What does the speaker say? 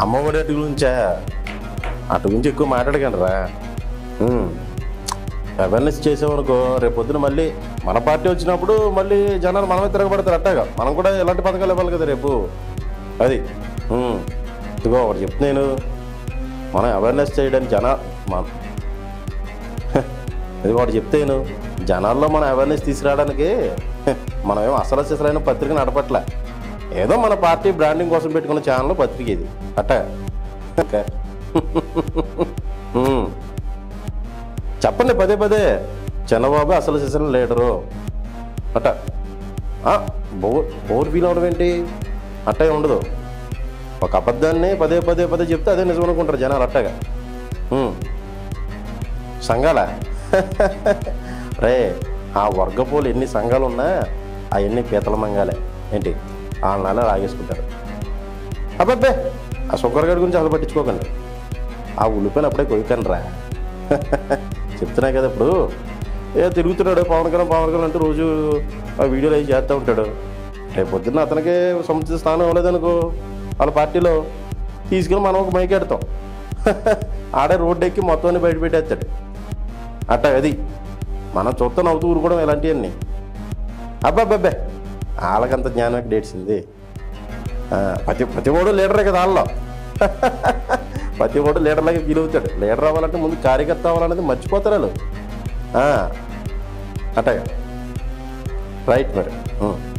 అమ్మఒడి అటు గురించా అటు గురించి ఎక్కువ మాట్లాడకండి రా అవేర్నెస్ చేసామనుకో రేపు పొద్దున మళ్ళీ మన పార్టీ వచ్చినప్పుడు మళ్ళీ జనాలు మనమే తిరగబడతారు అట్టాగా మనం కూడా ఎలాంటి పథకాలు ఇవ్వాలి కదా రేపు అది ఉమ్. ఇదిగో ఒకటి చెప్తున్నాను మనం అవేర్నెస్ చేయడానికి జన మన ఇది ఒకటి చెప్తేను జనాల్లో మన అవేర్నెస్ తీసుకురావడానికి మనం ఏం అసలు అసలైన పత్రిక నడపట్లే ఏదో మన పార్టీ బ్రాండింగ్ కోసం పెట్టుకున్న ఛానల్ పత్రిక ఇది అట్ట ఓకే ఉమ్. చెప్పండి పదే పదే చంద్రబాబు అసలు సిసలు లీడరు అట్ట ఆ, బోర్ బోర్ ఫీల్ అవడం ఏంటి అట్టే ఉండదు ఒక అబద్ధాన్ని పదే పదే పదే చెప్తే అదే నిజం అనుకుంటారు జనాలు అట్టగా ఉమ్. సంఘాల రే ఆ వర్గపోలు ఎన్ని సంఘాలు ఉన్నా అవన్నీ పీతల మంగాలే ఏంటి వాళ్ళ నెల లాగేసుకుంటారు అబ్బబ్బే ఆ షుగర్ గడి గురించి అసలు పట్టించుకోకండి ఆ ఉల్లిపోయిన అప్పుడే కొయ్యకండి రా చెప్తున్నా కదా ఇప్పుడు ఏ తిరుగుతున్నాడు పవన్ కళ్యాణ్ పవన్ కళ్యాణ్ అంటూ రోజు ఆ వీడియోలు అవి చేస్తూ ఉంటాడు రేపు పొద్దున్న అతనికి సముచిత స్థానం ఇవ్వలేదనుకో వాళ్ళ పార్టీలో తీసుకెళ్ళి మనం ఒక మైక్ ఎడతాం ఆడే రోడ్డు ఎక్కి మొత్తాన్ని బయట పెట్టేస్తాడు అట్ట అది మనం చూస్తా నవ్వుతూ ఊరుకోవడం ఇలాంటివన్నీ అబ్బాబ్బే వాళ్ళకంత జ్ఞానం ఎక్కడ ఏడ్చింది ఆ, ప్రతి ప్రతి ఓడు లీడరే కదా వాళ్ళలో ప్రతి ఓడు లీడర్లాగా ఫీల్ అవుతాడు లీడర్ అవ్వాలంటే ముందు కార్యకర్త అవ్వాలనేది మర్చిపోతారు వాళ్ళు ఆ, అట్టగా రైట్ మరి ఉం.